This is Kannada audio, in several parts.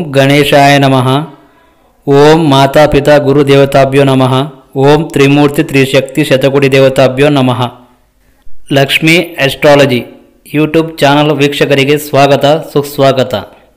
ಗಣೇಶಾಯ ನಮಃ ಓಂ ಮಾತಾಪಿತಾ ಗುರುದೇವತಾಭ್ಯೋ ನಮಃ ಓಂ ತ್ರಿಮೂರ್ತಿ ತ್ರಿಶಕ್ತಿ ಶತಕೋಟಿ ದೇವತಾಭ್ಯೋ ನಮಃ ಲಕ್ಷ್ಮೀ ಆಸ್ಟ್ರಾಲಜಿ ಯೂಟ್ಯೂಬ್ ಚಾನಲ್ ವೀಕ್ಷಕರಿಗೆ ಸ್ವಾಗತ ಸುಸ್ವಾಗತ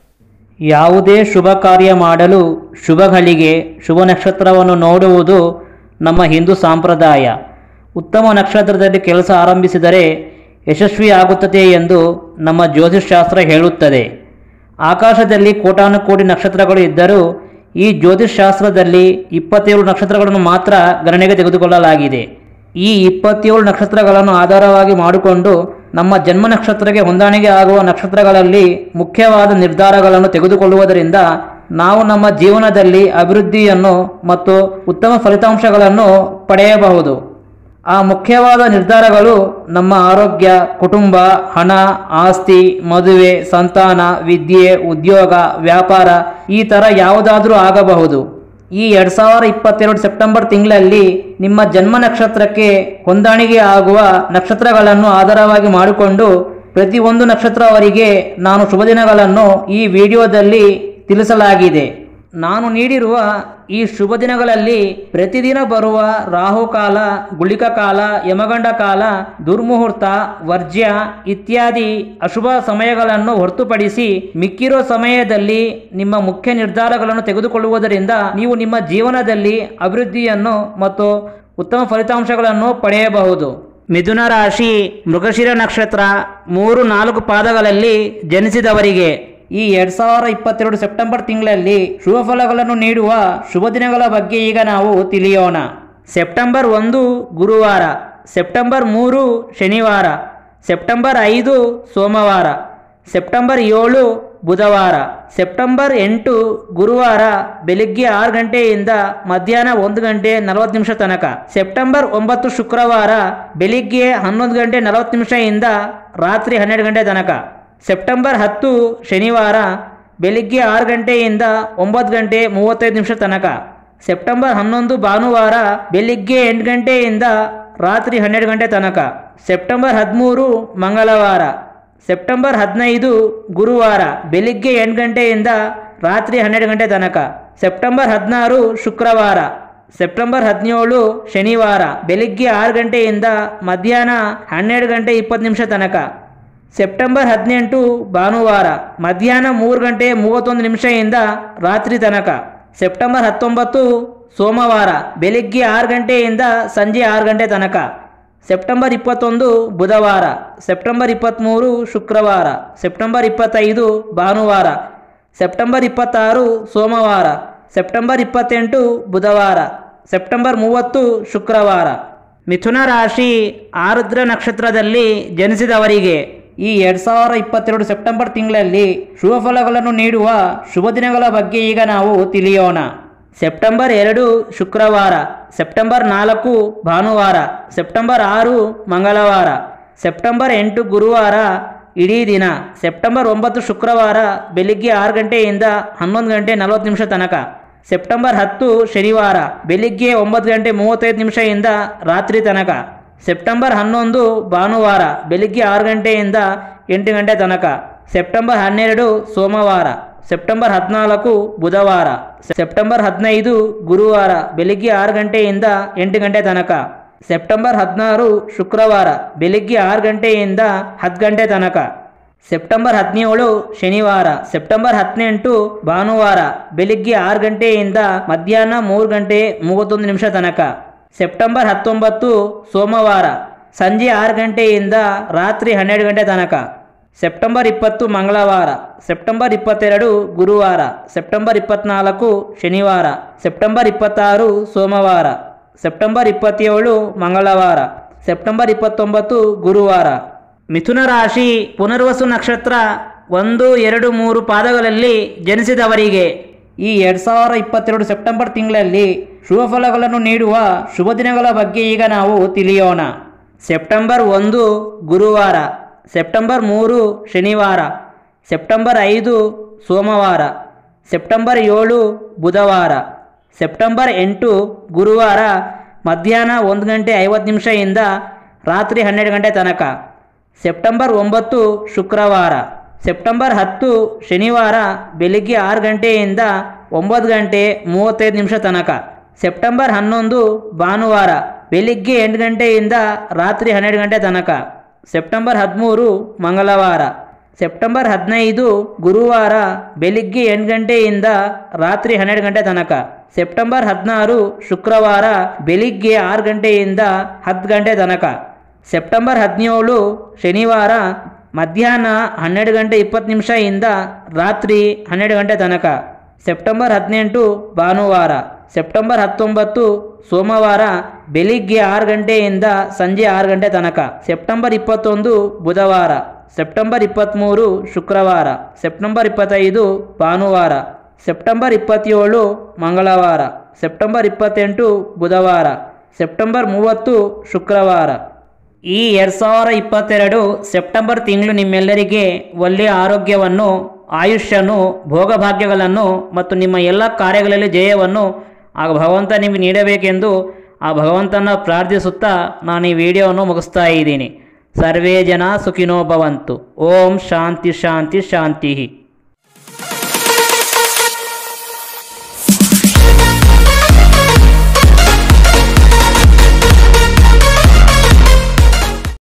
ಯಾವುದೇ ಶುಭ ಕಾರ್ಯ ಮಾಡಲು ಶುಭಗಳಿಗೆ ಶುಭ ನಕ್ಷತ್ರವನ್ನು ನೋಡುವುದು ನಮ್ಮ ಹಿಂದೂ ಸಂಪ್ರದಾಯ ಉತ್ತಮ ನಕ್ಷತ್ರದಲ್ಲಿ ಕೆಲಸ ಆರಂಭಿಸಿದರೆ ಯಶಸ್ವಿಯಾಗುತ್ತದೆ ಎಂದು ನಮ್ಮ ಜ್ಯೋತಿಷ್ಶಾಸ್ತ್ರ ಹೇಳುತ್ತದೆ ಆಕಾಶದಲ್ಲಿ ಕೋಟಾನುಕೋಟಿ ನಕ್ಷತ್ರಗಳು ಇದ್ದರೂ ಈ ಜ್ಯೋತಿಷ್ಶಾಸ್ತ್ರದಲ್ಲಿ ಇಪ್ಪತ್ತೇಳು ನಕ್ಷತ್ರಗಳನ್ನು ಮಾತ್ರ ಗಣನೆಗೆ ತೆಗೆದುಕೊಳ್ಳಲಾಗಿದೆ ಈ ಇಪ್ಪತ್ತೇಳು ನಕ್ಷತ್ರಗಳನ್ನು ಆಧಾರವಾಗಿ ಮಾಡಿಕೊಂಡು ನಮ್ಮ ಜನ್ಮ ನಕ್ಷತ್ರಕ್ಕೆ ಹೊಂದಾಣಿಕೆ ಆಗುವ ನಕ್ಷತ್ರಗಳಲ್ಲಿ ಮುಖ್ಯವಾದ ನಿರ್ಧಾರಗಳನ್ನು ತೆಗೆದುಕೊಳ್ಳುವುದರಿಂದ ನಾವು ನಮ್ಮ ಜೀವನದಲ್ಲಿ ಅಭಿವೃದ್ಧಿಯನ್ನು ಮತ್ತು ಉತ್ತಮ ಫಲಿತಾಂಶಗಳನ್ನು ಪಡೆಯಬಹುದು ಆ ಮುಖ್ಯವಾದ ನಿರ್ಧಾರಗಳು ನಮ್ಮ ಆರೋಗ್ಯ ಕುಟುಂಬ ಹಣ ಆಸ್ತಿ ಮದುವೆ ಸಂತಾನ ವಿದ್ಯೆ ಉದ್ಯೋಗ ವ್ಯಾಪಾರ ಈ ಥರ ಯಾವುದಾದ್ರೂ ಆಗಬಹುದು ಈ ಎರಡು ಸಾವಿರ ಇಪ್ಪತ್ತೆರಡು ಸೆಪ್ಟೆಂಬರ್ ತಿಂಗಳಲ್ಲಿ ನಿಮ್ಮ ಜನ್ಮ ನಕ್ಷತ್ರಕ್ಕೆ ಹೊಂದಾಣಿಕೆ ಆಗುವ ನಕ್ಷತ್ರಗಳನ್ನು ಆಧಾರವಾಗಿ ಮಾಡಿಕೊಂಡು ಪ್ರತಿಯೊಂದು ನಕ್ಷತ್ರವರಿಗೆ ನಾನು ಶುಭ ದಿನಗಳನ್ನು ಈ ವಿಡಿಯೋದಲ್ಲಿ ತಿಳಿಸಲಾಗಿದೆ ನಾನು ನೀಡಿರುವ ಈ ಶುಭ ದಿನಗಳಲ್ಲಿ ಪ್ರತಿದಿನ ಬರುವ ರಾಹುಕಾಲ ಗುಳಿಕ ಕಾಲ ಯಮಗಂಡ ಕಾಲ ದುರ್ಮುಹೂರ್ತ ವರ್ಜ್ಯ ಇತ್ಯಾದಿ ಅಶುಭ ಸಮಯಗಳನ್ನು ಹೊರತುಪಡಿಸಿ ಮಿಕ್ಕಿರೋ ಸಮಯದಲ್ಲಿ ನಿಮ್ಮ ಮುಖ್ಯ ನಿರ್ಧಾರಗಳನ್ನು ತೆಗೆದುಕೊಳ್ಳುವುದರಿಂದ ನೀವು ನಿಮ್ಮ ಜೀವನದಲ್ಲಿ ಅಭಿವೃದ್ಧಿಯನ್ನು ಮತ್ತು ಉತ್ತಮ ಫಲಿತಾಂಶಗಳನ್ನು ಪಡೆಯಬಹುದು ಮಿಥುನ ರಾಶಿ ಮೃಗಶಿರ ನಕ್ಷತ್ರ ಮೂರು ನಾಲ್ಕು ಪಾದಗಳಲ್ಲಿ ಜನಿಸಿದವರಿಗೆ ಈ ಎರಡು ಸಾವಿರ ಇಪ್ಪತ್ತೆರಡು ಸೆಪ್ಟೆಂಬರ್ ತಿಂಗಳಲ್ಲಿ ಶುಭ ಫಲಗಳನ್ನು ನೀಡುವ ಶುಭ ದಿನಗಳ ಬಗ್ಗೆ ಈಗ ನಾವು ತಿಳಿಯೋಣ ಸೆಪ್ಟೆಂಬರ್ ಒಂದು ಗುರುವಾರ ಸೆಪ್ಟೆಂಬರ್ ಮೂರು ಶನಿವಾರ ಸೆಪ್ಟೆಂಬರ್ ಐದು ಸೋಮವಾರ ಸೆಪ್ಟೆಂಬರ್ ಏಳು ಬುಧವಾರ ಸೆಪ್ಟೆಂಬರ್ ಎಂಟು ಗುರುವಾರ ಬೆಳಿಗ್ಗೆ ಆರು ಗಂಟೆಯಿಂದ ಮಧ್ಯಾಹ್ನ ಒಂದು ಗಂಟೆ ನಲವತ್ತು ನಿಮಿಷ ತನಕ ಸೆಪ್ಟೆಂಬರ್ ಒಂಬತ್ತು ಶುಕ್ರವಾರ ಬೆಳಿಗ್ಗೆ ಹನ್ನೊಂದು ಗಂಟೆ ನಲವತ್ತು ನಿಮಿಷದಿಂದ ರಾತ್ರಿ ಹನ್ನೆರಡು ಗಂಟೆ ತನಕ ಸೆಪ್ಟೆಂಬರ್ ಹತ್ತು ಶನಿವಾರ ಬೆಳಿಗ್ಗೆ ಆರು ಗಂಟೆಯಿಂದ ಒಂಬತ್ತು ಗಂಟೆ ಮೂವತ್ತೈದು ನಿಮಿಷ ತನಕ ಸೆಪ್ಟೆಂಬರ್ ಹನ್ನೊಂದು ಭಾನುವಾರ ಬೆಳಿಗ್ಗೆ ಎಂಟು ಗಂಟೆಯಿಂದ ರಾತ್ರಿ ಹನ್ನೆರಡು ಗಂಟೆ ತನಕ ಸೆಪ್ಟೆಂಬರ್ ಹದಿಮೂರು ಮಂಗಳವಾರ ಸೆಪ್ಟೆಂಬರ್ ಹದಿನೈದು ಗುರುವಾರ ಬೆಳಿಗ್ಗೆ ಎಂಟು ಗಂಟೆಯಿಂದ ರಾತ್ರಿ ಹನ್ನೆರಡು ಗಂಟೆ ತನಕ ಸೆಪ್ಟೆಂಬರ್ ಹದಿನಾರು ಶುಕ್ರವಾರ ಸೆಪ್ಟೆಂಬರ್ ಹದಿನೇಳು ಶನಿವಾರ ಬೆಳಿಗ್ಗೆ ಆರು ಗಂಟೆಯಿಂದ ಮಧ್ಯಾಹ್ನ ಹನ್ನೆರಡು ಗಂಟೆ ಇಪ್ಪತ್ತು ನಿಮಿಷ ತನಕ ಸೆಪ್ಟೆಂಬರ್ ಹದಿನೆಂಟು ಭಾನುವಾರ ಮಧ್ಯಾಹ್ನ ಮೂರು ಗಂಟೆ ಮೂವತ್ತೊಂದು ನಿಮಿಷದಿಂದ ರಾತ್ರಿ ತನಕ ಸೆಪ್ಟೆಂಬರ್ ಹತ್ತೊಂಬತ್ತು ಸೋಮವಾರ ಬೆಳಿಗ್ಗೆ ಆರು ಗಂಟೆಯಿಂದ ಸಂಜೆ ಆರು ಗಂಟೆ ತನಕ ಸೆಪ್ಟೆಂಬರ್ ಇಪ್ಪತ್ತೊಂದು ಬುಧವಾರ ಸೆಪ್ಟೆಂಬರ್ ಇಪ್ಪತ್ತ್ಮೂರು ಶುಕ್ರವಾರ ಸೆಪ್ಟೆಂಬರ್ ಇಪ್ಪತ್ತೈದು ಭಾನುವಾರ ಸೆಪ್ಟೆಂಬರ್ ಇಪ್ಪತ್ತಾರು ಸೋಮವಾರ ಸೆಪ್ಟೆಂಬರ್ ಇಪ್ಪತ್ತೆಂಟು ಬುಧವಾರ ಸೆಪ್ಟೆಂಬರ್ ಮೂವತ್ತು ಶುಕ್ರವಾರ ಮಿಥುನ ರಾಶಿ ಆರುದ್ರ ನಕ್ಷತ್ರದಲ್ಲಿ ಜನಿಸಿದವರಿಗೆ ಈ ಎರಡು ಸಾವಿರ ಇಪ್ಪತ್ತೆರಡು ಸೆಪ್ಟೆಂಬರ್ ತಿಂಗಳಲ್ಲಿ ಶುಭ ಫಲಗಳನ್ನು ನೀಡುವ ಶುಭ ದಿನಗಳ ಬಗ್ಗೆ ಈಗ ನಾವು ತಿಳಿಯೋಣ ಸೆಪ್ಟೆಂಬರ್ ಎರಡು ಶುಕ್ರವಾರ ಸೆಪ್ಟೆಂಬರ್ ನಾಲ್ಕು ಭಾನುವಾರ ಸೆಪ್ಟೆಂಬರ್ ಆರು ಮಂಗಳವಾರ ಸೆಪ್ಟೆಂಬರ್ ಎಂಟು ಗುರುವಾರ ಇಡೀ ದಿನ ಸೆಪ್ಟೆಂಬರ್ ಒಂಬತ್ತು ಶುಕ್ರವಾರ ಬೆಳಿಗ್ಗೆ ಆರು ಗಂಟೆಯಿಂದ ಹನ್ನೊಂದು ಗಂಟೆ ನಲವತ್ತು ನಿಮಿಷ ತನಕ ಸೆಪ್ಟೆಂಬರ್ ಹತ್ತು ಶನಿವಾರ ಬೆಳಿಗ್ಗೆ ಒಂಬತ್ತು ಗಂಟೆ ಮೂವತ್ತೈದು ನಿಮಿಷದಿಂದ ರಾತ್ರಿ ತನಕ ಸೆಪ್ಟೆಂಬರ್ ಹನ್ನೊಂದು ಭಾನುವಾರ ಬೆಳಿಗ್ಗೆ ಆರು ಗಂಟೆಯಿಂದ ಎಂಟು ಗಂಟೆ ತನಕ ಸೆಪ್ಟೆಂಬರ್ ಹನ್ನೆರಡು ಸೋಮವಾರ ಸೆಪ್ಟೆಂಬರ್ ಹದಿನಾಲ್ಕು ಬುಧವಾರ ಸೆಪ್ಟೆಂಬರ್ ಹದಿನೈದು ಗುರುವಾರ ಬೆಳಿಗ್ಗೆ ಆರು ಗಂಟೆಯಿಂದ ಎಂಟು ಗಂಟೆ ತನಕ ಸೆಪ್ಟೆಂಬರ್ ಹದಿನಾರು ಶುಕ್ರವಾರ ಬೆಳಿಗ್ಗೆ ಆರು ಗಂಟೆಯಿಂದ ಹತ್ತು ಗಂಟೆ ತನಕ ಸೆಪ್ಟೆಂಬರ್ ಹದಿನೇಳು ಶನಿವಾರ ಸೆಪ್ಟೆಂಬರ್ ಹದಿನೆಂಟು ಭಾನುವಾರ ಬೆಳಿಗ್ಗೆ ಆರು ಗಂಟೆಯಿಂದ ಮಧ್ಯಾಹ್ನ ಮೂರು ಗಂಟೆ ಮೂವತ್ತೊಂದು ನಿಮಿಷ ತನಕ ಸೆಪ್ಟೆಂಬರ್ ಹತ್ತೊಂಬತ್ತು ಸೋಮವಾರ ಸಂಜೆ ಆರು ಗಂಟೆಯಿಂದ ರಾತ್ರಿ ಹನ್ನೆರಡು ಗಂಟೆ ತನಕ ಸೆಪ್ಟೆಂಬರ್ ಇಪ್ಪತ್ತು ಮಂಗಳವಾರ ಸೆಪ್ಟೆಂಬರ್ ಇಪ್ಪತ್ತೆರಡು ಗುರುವಾರ ಸೆಪ್ಟೆಂಬರ್ ಇಪ್ಪತ್ನಾಲ್ಕು ಶನಿವಾರ ಸೆಪ್ಟೆಂಬರ್ ಇಪ್ಪತ್ತಾರು ಸೋಮವಾರ ಸೆಪ್ಟೆಂಬರ್ ಇಪ್ಪತ್ತೇಳು ಮಂಗಳವಾರ ಸೆಪ್ಟೆಂಬರ್ ಇಪ್ಪತ್ತೊಂಬತ್ತು ಗುರುವಾರ ಮಿಥುನ ರಾಶಿ ಪುನರ್ವಸು ನಕ್ಷತ್ರ ಒಂದು ಎರಡು ಮೂರು ಪಾದಗಳಲ್ಲಿ ಜನಿಸಿದವರಿಗೆ ಈ ಎರಡು ಸಾವಿರ ಇಪ್ಪತ್ತೆರಡು ಸೆಪ್ಟೆಂಬರ್ ತಿಂಗಳಲ್ಲಿ ಶುಭ ಫಲಗಳನ್ನು ನೀಡುವ ಶುಭ ದಿನಗಳ ಬಗ್ಗೆ ಈಗ ನಾವು ತಿಳಿಯೋಣ ಸೆಪ್ಟೆಂಬರ್ ಒಂದು ಗುರುವಾರ ಸೆಪ್ಟೆಂಬರ್ ಮೂರು ಶನಿವಾರ ಸೆಪ್ಟೆಂಬರ್ ಐದು ಸೋಮವಾರ ಸೆಪ್ಟೆಂಬರ್ ಏಳು ಬುಧವಾರ ಸೆಪ್ಟೆಂಬರ್ ಎಂಟು ಗುರುವಾರ ಮಧ್ಯಾಹ್ನ ಒಂದು ಗಂಟೆ ಐವತ್ತು ನಿಮಿಷದಿಂದ ರಾತ್ರಿ ಹನ್ನೆರಡು ಗಂಟೆ ತನಕ ಸೆಪ್ಟೆಂಬರ್ ಒಂಬತ್ತು ಶುಕ್ರವಾರ ಸೆಪ್ಟೆಂಬರ್ ಹತ್ತು ಶನಿವಾರ ಬೆಳಿಗ್ಗೆ ಆರು ಗಂಟೆಯಿಂದ ಒಂಬತ್ತು ಗಂಟೆ ಮೂವತ್ತೈದು ನಿಮಿಷ ತನಕ ಸೆಪ್ಟೆಂಬರ್ ಹನ್ನೊಂದು ಭಾನುವಾರ ಬೆಳಿಗ್ಗೆ ಎಂಟು ಗಂಟೆಯಿಂದ ರಾತ್ರಿ ಹನ್ನೆರಡು ಗಂಟೆ ತನಕ ಸೆಪ್ಟೆಂಬರ್ ಹದಿಮೂರು ಮಂಗಳವಾರ ಸೆಪ್ಟೆಂಬರ್ ಹದಿನೈದು ಗುರುವಾರ ಬೆಳಿಗ್ಗೆ ಎಂಟು ಗಂಟೆಯಿಂದ ರಾತ್ರಿ ಹನ್ನೆರಡು ಗಂಟೆ ತನಕ ಸೆಪ್ಟೆಂಬರ್ ಹದಿನಾರು ಶುಕ್ರವಾರ ಬೆಳಿಗ್ಗೆ ಆರು ಗಂಟೆಯಿಂದ ಹತ್ತು ಗಂಟೆ ತನಕ ಸೆಪ್ಟೆಂಬರ್ ಹದಿನೇಳು ಶನಿವಾರ ಮಧ್ಯಾಹ್ನ ಹನ್ನೆರಡು ಗಂಟೆ ಇಪ್ಪತ್ತು ನಿಮಿಷದಿಂದ ರಾತ್ರಿ ಹನ್ನೆರಡು ಗಂಟೆ ತನಕ ಸೆಪ್ಟೆಂಬರ್ ಹದಿನೆಂಟು ಭಾನುವಾರ ಸೆಪ್ಟೆಂಬರ್ ಹತ್ತೊಂಬತ್ತು ಸೋಮವಾರ ಬೆಳಿಗ್ಗೆ ಆರು ಗಂಟೆಯಿಂದ ಸಂಜೆ ಆರು ಗಂಟೆ ತನಕ ಸೆಪ್ಟೆಂಬರ್ ಇಪ್ಪತ್ತೊಂದು ಬುಧವಾರ ಸೆಪ್ಟೆಂಬರ್ ಇಪ್ಪತ್ತ್ಮೂರು ಶುಕ್ರವಾರ ಸೆಪ್ಟೆಂಬರ್ ಇಪ್ಪತ್ತೈದು ಭಾನುವಾರ ಸೆಪ್ಟೆಂಬರ್ ಇಪ್ಪತ್ತೇಳು ಮಂಗಳವಾರ ಸೆಪ್ಟೆಂಬರ್ ಇಪ್ಪತ್ತೆಂಟು ಬುಧವಾರ ಸೆಪ್ಟೆಂಬರ್ ಮೂವತ್ತು ಶುಕ್ರವಾರ ಈ ಎರಡು ಸಾವಿರ ಇಪ್ಪತ್ತೆರಡು ಸೆಪ್ಟೆಂಬರ್ ತಿಂಗಳು ನಿಮ್ಮೆಲ್ಲರಿಗೆ ಒಳ್ಳೆಯ ಆರೋಗ್ಯವನ್ನು ಆಯುಷ್ಯನು ಭೋಗಭಾಗ್ಯಗಳನ್ನು ಮತ್ತು ನಿಮ್ಮ ಎಲ್ಲ ಕಾರ್ಯಗಳಲ್ಲಿ ಜಯವನ್ನು ಆ ಭಗವಂತ ನಿಮಗೆ ನೀಡಬೇಕೆಂದು ಆ ಭಗವಂತನ ಪ್ರಾರ್ಥಿಸುತ್ತಾ ನಾನು ಈ ವಿಡಿಯೋವನ್ನು ಮುಗಿಸ್ತಾ ಇದ್ದೀನಿ ಸರ್ವೇ ಜನ ಸುಖಿನೋ ಭವಂತು ಓಂ ಶಾಂತಿ ಶಾಂತಿ ಶಾಂತಿ